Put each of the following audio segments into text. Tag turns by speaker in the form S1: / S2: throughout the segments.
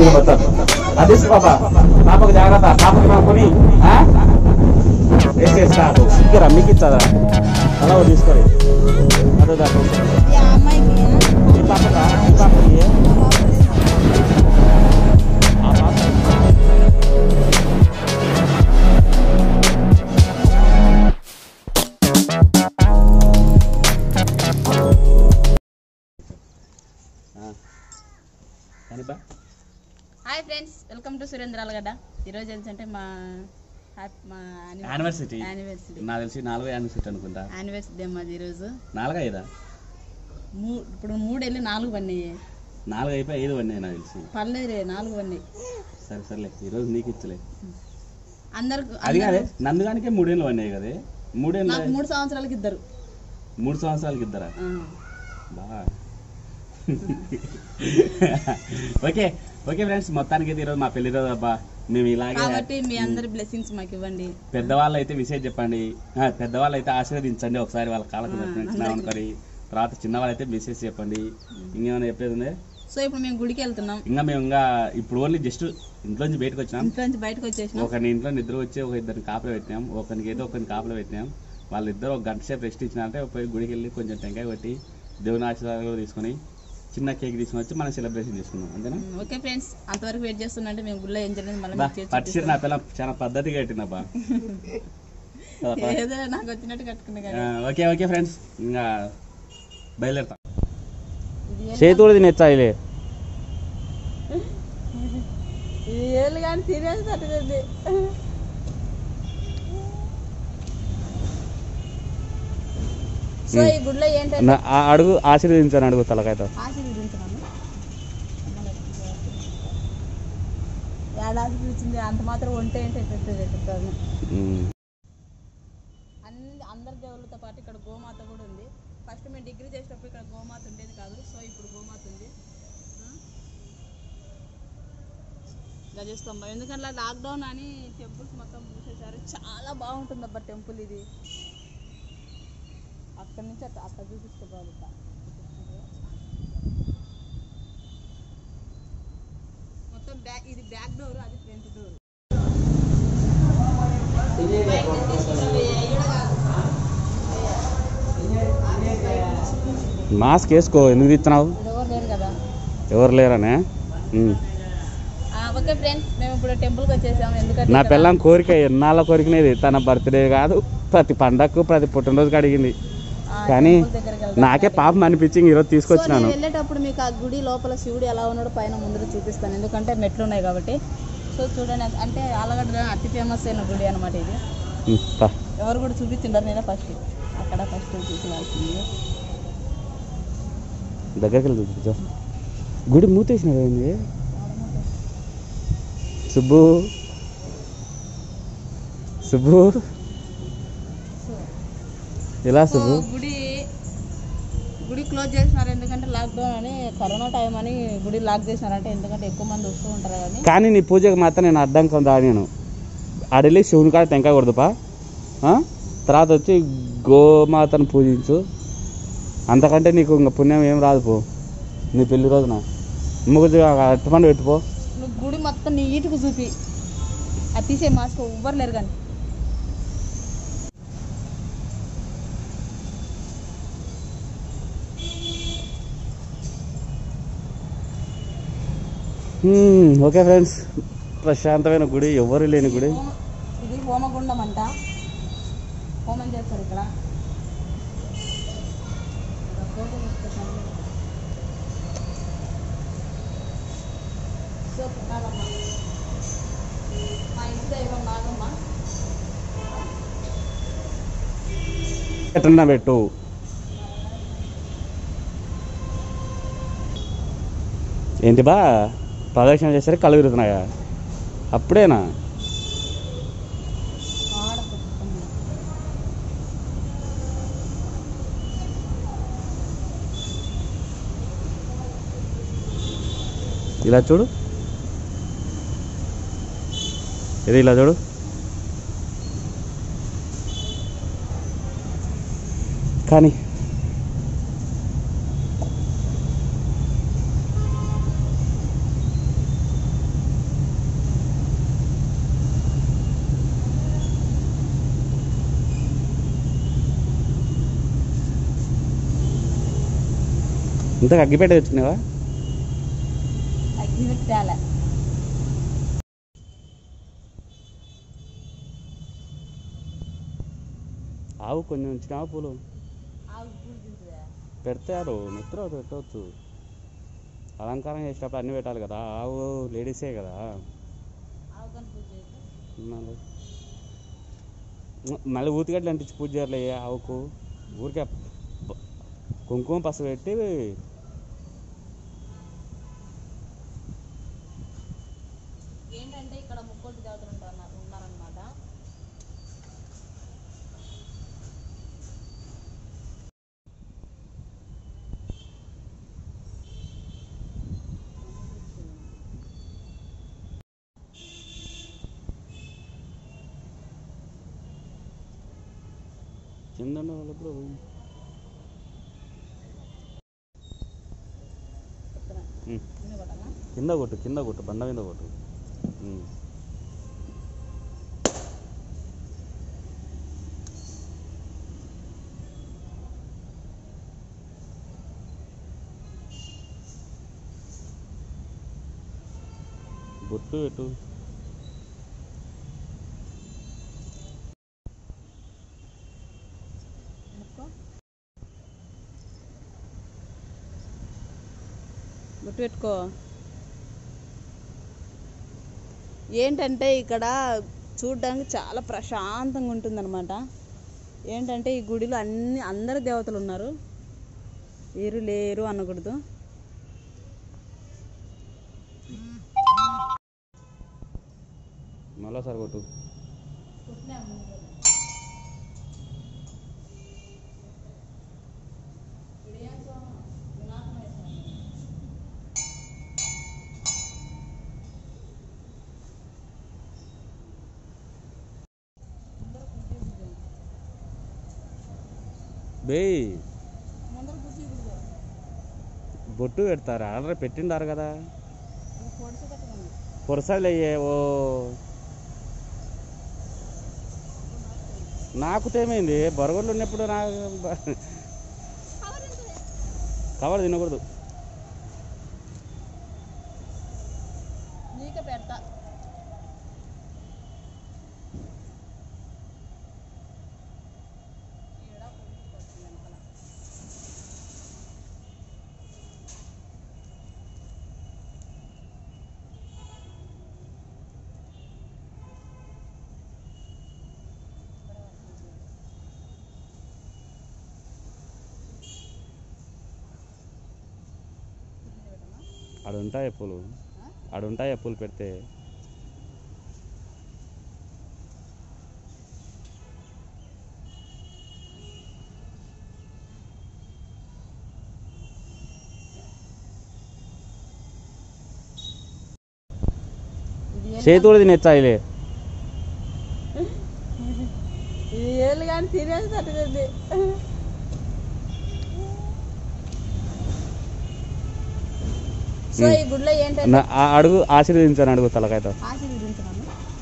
S1: అయిపోయింది మొత్తం అది తీసుకో పాప పాపకు జాగ్రత్త పాపకు నమ్ముకొని వేసేస్తా ఇక్కడ మీకు ఇచ్చదా అలా ఒకటి తీసుకోండి అదో దాకా
S2: ఈ అమ్మాయికి
S1: ఈ పాపకా ఈ పాపకి ఆ పాప కానిపా
S2: హాయ్ ఫ్రెండ్స్ వెల్కమ్ టు సురేంద్రాలగడ్డ ఈరోజు ఏంటంటే మా హ్యాపీ మా
S1: యానివర్సిటీ
S2: యానివర్సరీ
S1: నాకు తెలిసి నాలుగో యానివర్సిటీ అనుకుంటా
S2: యానివర్సరీ మాది ఈరోజు
S1: నాలుగా ఐదా
S2: మూ ఇప్పుడు మూడు వెళ్ళి నాలుగు పన్నాయి
S1: నాలుగు అయిపోయి ఐదు పడినాయి నాకు తెలిసి
S2: పర్లేదు రే నాలుగు పన్నాయి
S1: సరే సర్లే ఈరోజు నీకు ఇచ్చలే
S2: అందరికి
S1: అది కాదే నందుగానికే మూడేళ్ళు పడినాయి కదే మూడేళ్ళు
S2: నాకు మూడు సంవత్సరాలకి ఇద్దరు
S1: మూడు సంవత్సరాలకి ఇద్దరా
S2: ఆ.
S1: బా ఓకే ఓకే ఫ్రెండ్స్ మొత్తానికి అయితే ఈరోజు మా పెళ్లి రోజు అబ్బా మేము ఇలాగే
S2: కాబట్టి మీ అందరి బ్లెస్సింగ్స్ మాకు ఇవ్వండి
S1: పెద్దవాళ్ళు అయితే విషయం చెప్పండి ఆ, పెద్దవాళ్ళు అయితే ఆశీర్వదించండి ఒకసారి వాళ్ళ కాళ్ళకు దర్శనం అనుకొని తర్వాత చిన్నవాళ్ళు అయితే మెసేజ్ చెప్పండి ఇంకేమైనా చెప్పేది ఉంది
S2: సో ఇప్పుడు మేము గుడికి వెళ్తున్నాం
S1: ఇంకా మేము ఇంకా ఇప్పుడు ఓన్లీ జస్ట్ ఇంట్లోంచి బయటకు వచ్చినాం
S2: ఇంట్లో నుంచి బయటకు వచ్చేసినాం
S1: ఒకరిని ఇంట్లో నిద్ర వచ్చి ఒక ఇద్దరిని కాపలు పెట్టినాం ఒకరికి అయితే ఒకరిని కాపలు పెట్టినాం వాళ్ళిద్దరు ఒక గంట సేపు రెస్ట్ ఇచ్చినారంటే పోయి గుడికి వెళ్ళి కొంచెం టెంకాయ కొట్టి దేవుని ఆశీర్వాదాలు కూడా తీసుకొని చిన్న కేక్ తీసుకొని వచ్చి మనం సెలబ్రేషన్ చేసుకున్నాం అంతేనా
S2: ఓకే ఫ్రెండ్స్ అంతవరకు వెయిట్ చేస్తున్నట్టే మేము గుడిలో ఏం జరిగింది మళ్ళీ
S1: బా
S2: మీకు చేసి
S1: పట్టు చీర నా పిల్ల చాలా పద్ధతిగా కట్టినబ్బా
S2: చూపిస్తాం. ఏదో నాకు వచ్చినట్టు కట్టుకున్నా కానీ
S1: ఓకే ఓకే ఫ్రెండ్స్ ఇంకా బయలుదేరుతాం
S2: ఇది ఏం-
S1: చేతి కూడా తినేచ్చాయిలే
S2: ఇది ఏళ్ళు కానీ తినేసి తట్టుకుంది సో ఈ గుడిలో ఏంటంటే
S1: అడుగు ఆశీర్వదించాను అడుగు తలకాయతో
S2: ఆశీర్వదించున్నాను ఏడాది చూసింది అంత మాత్రం వంట ఏంటో పెద్దది చెప్తాను అన్ని అందరి దేవుళ్ళతో పాటు ఇక్కడ గోమాత కూడా ఉంది ఫస్ట్ మేము డిగ్రీ చేసేటప్పుడు ఇక్కడ గోమాత ఉండేది కాదు సో ఇప్పుడు గోమాత ఉంది ఆ? గజస్తంభం ఎందుకంటే లాక్డౌన్ అని టెంపుల్స్ మొత్తం మూసేశారు చాలా బాగుంటుంది అబ్బా టెంపుల్ ఇది అక్కడి నుంచి అట్లా అట్లా చూపించుకోవాలి ఇట్లా. మొత్తం బ్యాక్ ఇది బ్యాక్ డోర్ అది ఫ్రంట్ డోర్
S1: మాస్క్ వేసుకో ఎందుకు తీస్తున్నావు
S2: ఎవరు లేరు కదా
S1: ఎవరు లేరనే ఉమ్.
S2: ఆ, ఓకే ఫ్రెండ్స్ మేము ఇప్పుడు టెంపుల్కి వచ్చేసాము ఎందుకంటే
S1: నా
S2: ఇక్కడ-
S1: పిల్లం కోరిక ఎన్నాళ్ళ కోరికనేది తన బర్త్డే కాదు ప్రతి పండగకు ప్రతి పుట్టినరోజుకి అడిగింది
S2: ఆ,
S1: కానీ
S2: టెంపుల్ దగ్గరికి వెళ్దాం.
S1: నాకే పాపం అనిపించింది ఈరోజు
S2: సో
S1: తీసుకొచ్చినాను
S2: నేను వెళ్ళేటప్పుడు మీకు ఆ గుడి లోపల శివుడు ఎలా ఉన్నాడో పైన ముందర చూపిస్తాను ఎందుకంటే మెట్లు ఉన్నాయి కాబట్టి సో చూడండి అది- అంటే ఆలగడ్డ అతి ఫేమస్ అయిన గుడి అనమాట ఇది
S1: ఉమ్, పా.
S2: ఎవరు కూడా చూపించిండారు నేనే ఫస్ట్ అక్కడ ఫస్ట్ చూపించాల్సింది
S1: దగ్గరికి వెళ్ళి చూపించు గుడి మూతేసిన ఏంది సుబ్బు సుబ్బు ఎలా
S2: సో
S1: సుబ్బు
S2: గుడి గుడి క్లోజ్ చేసినారు ఎందుకంటే లాక్డౌన్ అని కరోనా టైం అని గుడి లాక్ చేసినారంటే ఎందుకంటే ఎక్కువ మంది వస్తూ ఉంటారు కానీ
S1: కానీ నీ పూజకి మాత్రం నేను అడ్డంకం నేను అడలి శివుని కాడ టెంకాయ కొడదుపా ఆ? తర్వాత వచ్చి గోమాతను పూజించు అంతకంటే నీకు ఇంకా పుణ్యం ఏం రాదు పో నీ పెళ్లి రోజున ముగ్గురు అట్టుపండు పెట్టుకో
S2: నువ్వు గుడి మొత్తం నీట్గా చూపి అది తీసే మాస్క్ ఎవ్వరు లేరు కానీ
S1: హ్మ్, ఓకే ఫ్రెండ్స్ ప్రశాంతమైన గుడి ఎవరు లేని గుడి
S2: హోమ- ఇది హోమగుండం అంట హోమం చేస్తారు ఇక్కడ ఇక్కడ ఫోటో పెట్టుకుంటాను. సో నాగమ్మ మా ఇంటి దైవం నాగమ్మ
S1: ఎట్టన్నా పెట్టు ఏంటి బా ప్రదక్షిణ చేసరికి కళ్ళు తిరుగుతున్నాయా అప్పుడేనా
S2: ఆడ పెట్టుకుంది
S1: ఇలా చూడు ఇది ఇలా చూడు కానీ ఇంతకు అగ్గిపెట్ట తెచ్చుకున్నావా
S2: అగ్ని పెట్టాల
S1: ఆవు కొన్ని ఉంచినావా పూలు
S2: ఆవు పూలు తింటుందా
S1: పెడతారు నెత్తిలో పెట్టవచ్చు అలంకారం చేసేటప్పుడు అన్నీ పెట్టాలి కదా ఆవు లేడీసే కదా
S2: ఆవు కానీ పూజ చేయొద్దా?
S1: మళ్ళీ మళ్ళీ ఊతిగడ్డలు అంటించి పూజ చేయాలి ఆవుకు ఊరికే బ- కుంకుమ పసుపు పెట్టి
S2: ఏంటంటే ఇక్కడ ముక్కోటి దేవతలు ఉంటారు ఉన్నారనమాట
S1: కింద ఉన్న వాళ్ళప్పుడు
S2: చెప్తున్నా
S1: ఉమ్.
S2: ఇన్ని కొట్టాలా?
S1: కింద కొట్టు కింద కొట్టు బండ మీద కొట్టు ఉమ్. బొట్టు పెట్టు
S2: ముక్కో బొట్టు పెట్టుకో ఏంటంటే ఇక్కడ చూడడానికి చాలా ప్రశాంతంగా ఉంటుందన్నమాట ఏంటంటే ఈ గుడిలో అన్ని అందరు దేవతలు ఉన్నారు వీరు లేరు అనకూడదు
S1: మళ్ళీసారి కొట్టు బేయ్ బొట్టు పెడతారు ఆల్రెడీ పెట్టిండారు కదా పొరసాలయ్యే ఓ నాకు తేమైంది బొరగొడ్లు ఉన్నప్పుడు నాకు బ- కవర్ తినకూడదు
S2: నీకే పెడతా
S1: ఆడ ఉంటాయి పూలు ఆడ ఉంటాయి పూలు పెడితే
S2: ఇది ఏం
S1: చేతి కూడా తినేచ్చాయిలే
S2: ఇది ఏళ్ళు కానీ తినేసి తట్టుకుంది సో ఈ గుడిలో ఏంటంటే
S1: నా- ఆ అడుగు ఆశీర్వదించాను అడుగు తలకాయతో
S2: ఆశీర్వదించున్నాను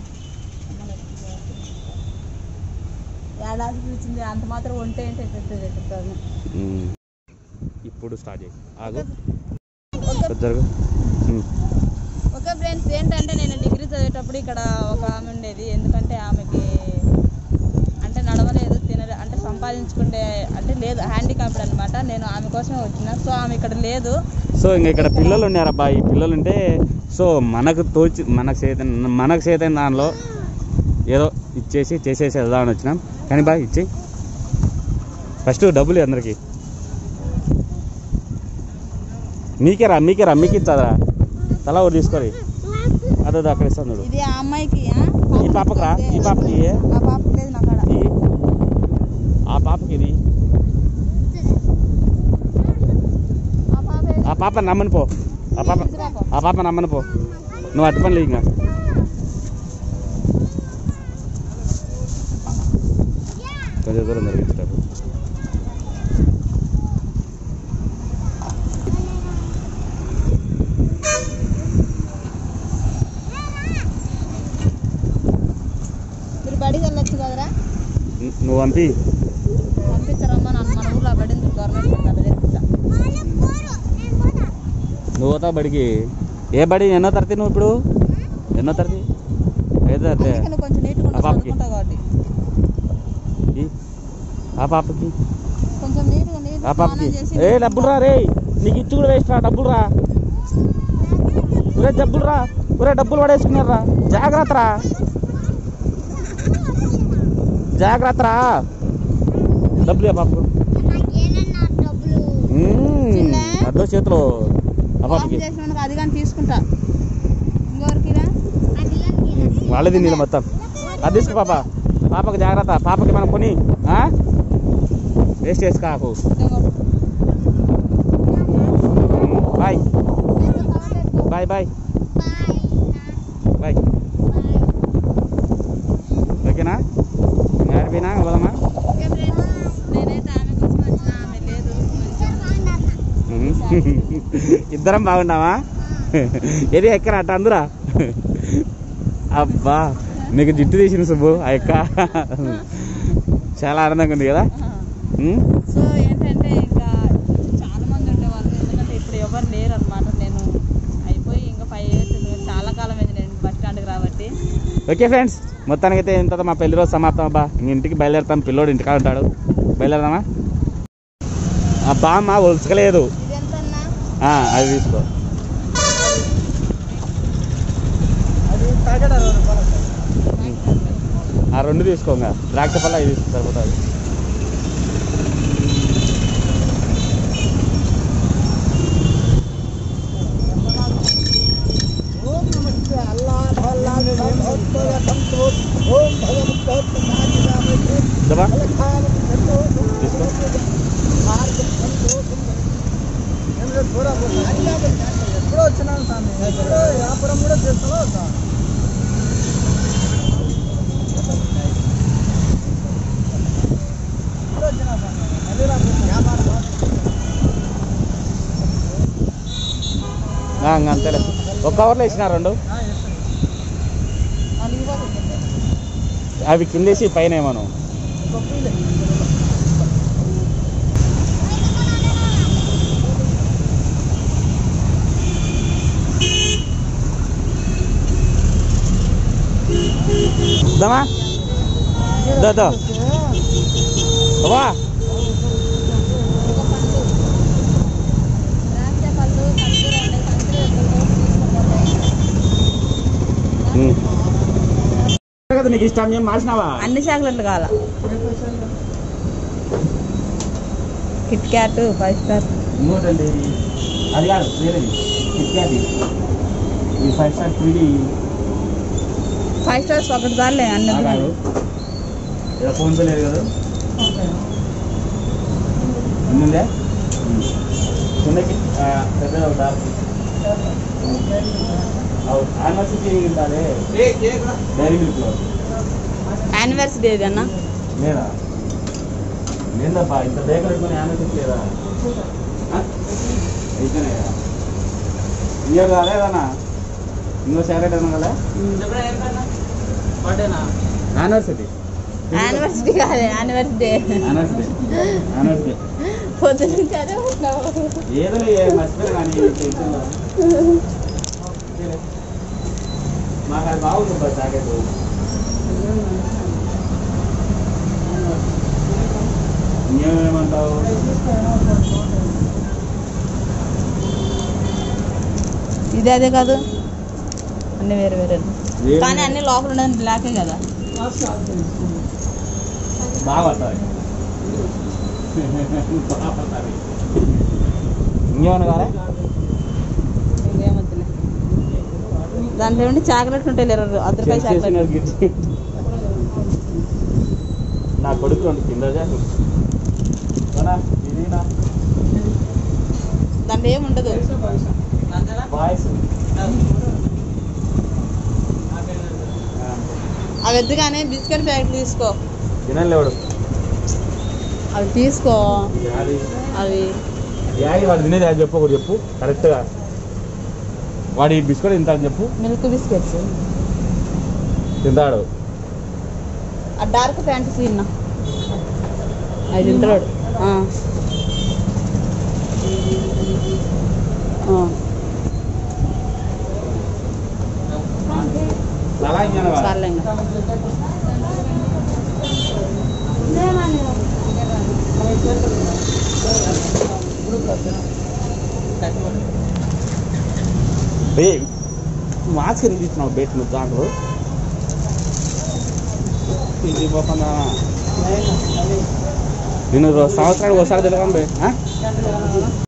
S2: ఏడాది పిలిచింది అంత మాత్రం వంట ఏంటి ఎట్టు చెప్తాను
S1: ఉమ్. ఇప్పుడు స్టార్ట్ చేయి ఆగు జరుగు ఉమ్.
S2: ఓకే ఫ్రెండ్స్ ఏంటంటే నేను డిగ్రీ చదివేటప్పుడు ఇక్కడ ఒక ఆమె ఉండేది ఎందుకంటే ఆమెకి అంటే నడవలేదు తినలే అంటే సంపాదించుకుంటే అంటే లేదు హ్యాండిక్యాప్డ్ అనమాట నేను ఆమె కోసమే వచ్చిన సో ఆమె ఇక్కడ లేదు
S1: సో ఇంక ఇక్కడ పిల్లలు ఉన్నారబ్బా ఈ పిల్లలు ఉంటే సో మనకు తోచి మనకు చేత మనకు చేతైన దానిలో ఏదో ఇచ్చేసి చేసేసి వెళ్దామని వచ్చినాం కానీ బాగా ఇచ్చి ఫస్ట్ డబ్బులు అందరికి మీకే రా మీకే రా మీకు ఇచ్చారా తలా ఒకటి తీసుకోరి అదే అక్కడ ఇస్తాను చూడు
S2: ఇది ఆ అమ్మాయికి ఆ?
S1: ఈ పాపకు రా, ఈ పాపకి.
S2: ఆ పాపకి లేదు నా కాడ
S1: ఈ ఆ పాపకి ఇది
S2: ఆ పాప ఏది?
S1: ఆ పాప నమ్మని పో ఆ పాప
S2: ఇది పాప.
S1: ఆ పాప నమ్మని పో నువ్వు అటు పని ఇంకా కొంచెం దూరం జరిగించారు
S2: మీరు బడికి వెళ్ళొచ్చు కదరా
S1: నువ్వు పంపి
S2: పంపించరమ్మా నన్ను మన ఊర్లో బడింది గవర్నమెంట్ స్కూల్ కదా చేర్పిస్తా
S1: నువ్వు పోతావు బడికి ఏ బడి ఎన్నో తరగతి నువ్వు ఇప్పుడు ఎన్నో తరగతి ఐదో తరగతి
S2: అందుకే నువ్వు కొంచెం నీట్గా
S1: ఆ పాపకి.
S2: చదువుకుంటావు కాబట్టి
S1: ఈ, ఆ పాపకి
S2: కొంచెం నీట్గా నీట్గా
S1: ఆ పాపకి
S2: స్నానం చేసి
S1: ఏ డబ్బులు రా రే నీకు ఇచ్చి కూడా వేస్ట్ రా డబ్బులు రా ఒరే డబ్బులు రా ఒరే డబ్బులు పడేసుకున్నారు రా జాగ్రత్త రా జాగ్రత్త రా డబ్బులు పాపకు
S2: చిన్న?
S1: అదో చేతిలో ఆ
S2: ఆఫ్
S1: పాపకి
S2: చేసినందుకు అది కానీ తీసుకుంటా ఇంకొకరికిరా
S1: వాళ్ళే తిని మొత్తం అది తీసుకో పాప పాపకి జాగ్రత్త పాపకి మనం కొని వేస్ట్ చేసుకోకు బాయ్ బాయ్ బాయ్ బాయ్ ఓకేనా ఆడిపోయినా పోదామా
S2: నేనైతే ఆమె కోసం వచ్చిన ఆమె లేదు కొంచెం
S1: ఇద్దరం బాగున్నావా ఏది ఎక్కన అట్ట అందురా అబ్బా నీకు జిట్టు తీసిన సుబ్బు ఆ ఎక్క చాలా ఆనందంగా ఉంది కదా ఉమ్?
S2: సో ఏంటంటే ఇంకా చాలా మంది ఉండేవాళ్ళు ఎందుకంటే ఇప్పుడు ఎవరు లేరు అనమాట నేను అయిపోయి ఇంకా ఫైవ్ ఇయర్స్ చాలా కాలం అయింది నేను బస్ స్టాండ్కి రాబట్టి
S1: ఓకే ఫ్రెండ్స్ మొత్తానికైతే ఇంత మా పెళ్లి రోజు సమాప్తం అబ్బా ఇంక ఇంటికి బయలుదేరుతాం పిల్లోడు ఇంటికాడ ఉంటాడు బయలుదేరదామా ఆ బామ్మ ఒలుచుకలేదు
S2: ఇది ఎంత అన్నా
S1: ఆ, అది తీసుకో ఆ రెండు తీసుకోగా ద్రాక్ష పళ్ళ ఇది తీసుకో సరిపోతుంది దబా తీసుకో
S3: ఎప్పుడో వచ్చినాను స్వామి ఎప్పుడో వ్యాపారం కూడా చేస్తావా వద్దా? ఎప్పుడో వచ్చినా స్వామి మళ్ళీ రాకపోతే వ్యాపారం
S1: ఆ, ఇంక అంతేలే ఒక కవర్లో వేసిన రెండు
S3: ఆ, చేస్తాను.
S1: అవి కిందేసి పైన ఏమను
S3: ఇంకో పూలే.
S1: దమా దా దా అవ్వా
S2: ద్రాక్ష పళ్ళు ఖర్జూర ఉండే ఖర్జూర
S1: ఉమ్. కదా నీకు ఇష్టం ఏం మార్చినావా
S2: అన్ని చాక్లెట్లు కావాలా కిట్ క్యాట్ ఫైవ్ స్టార్
S1: ఇంకోటండి అది కాదు వేరేది కిట్కాటి ఈ five star three D
S2: five stars ఒకటి చాలే అన్ని
S1: కాదు ఇలా ఫోన్ పే లేదు కదా ఉందా చిన్నకి పెద్ద యానివర్సిటీ ఉండాలి డైరీ మిల్క్లో
S2: యానివర్సరీ ఏది అన్న
S1: లేదా లేదబ్బా ఇంత బేక పెట్టుకుని యానివర్సిటీ లేదా ఆ? అయితేనే కదా ఇయర్ కాలేదన్నా ఇంకో చాక్లెట్ అన్నా కదా యానివర్సిటీ
S2: యానివర్సరీ కాదు యానివర్సరీ
S1: యానివర్సిటీ యానివర్సిటీ
S2: పొద్దున నుంచి అదే ఉన్నావు.
S1: ఏదో మర్చిపోయినా కానీ టెన్షన్లో. మాకు అది బాగుంది బా జాకెట్ ఇంకేమేమంటావు
S2: ఇది అదే కాదు అన్ని వేరే వేరే
S1: వేరే-
S2: కానీ అన్ని లోపల ఉన్నది బ్లాకే కదా
S1: బాగా పడతాయి బాగా పడతాయి ఇంకేమన్నా కాలే
S2: ఇంకేమొద్దులే దాంట్లో ఏమంటే చాక్లెట్ ఉంటాయి లేరు అర్ధ రూపాయి చాక్లెట్
S1: గిట్టి. నా కొడుకు రెండు కింద జాకెట్ అవునా? ఇదేనా?
S2: దాంట్లో ఏమి ఉండదు
S1: బాయ్స్
S2: అవి ఎద్దుగానే బిస్కెట్ ప్యాకెట్ తీసుకో
S1: తినలేవాడు
S2: అవి తీసుకో
S1: యాది
S2: అవి
S1: యాది వాడు తినేది అది చెప్పు ఒకటి చెప్పు కరెక్ట్గా వాడి బిస్కెట్ తింటాడు చెప్పు
S2: మిల్క్ బిస్కెట్స్
S1: తింటాడు
S2: ఆ డార్క్ ఫ్యాంటసీ తిన్నా అది తింటాడు ఆ. ఆ. చాలే ఇంకా.
S1: ఏ మాస్క్ ఎందుకు ఇచ్చినావు బయట నువ్వు దాంట్లో ఇది పోకుండా నేను సంవత్సరానికి ఒకసారి తెలియదు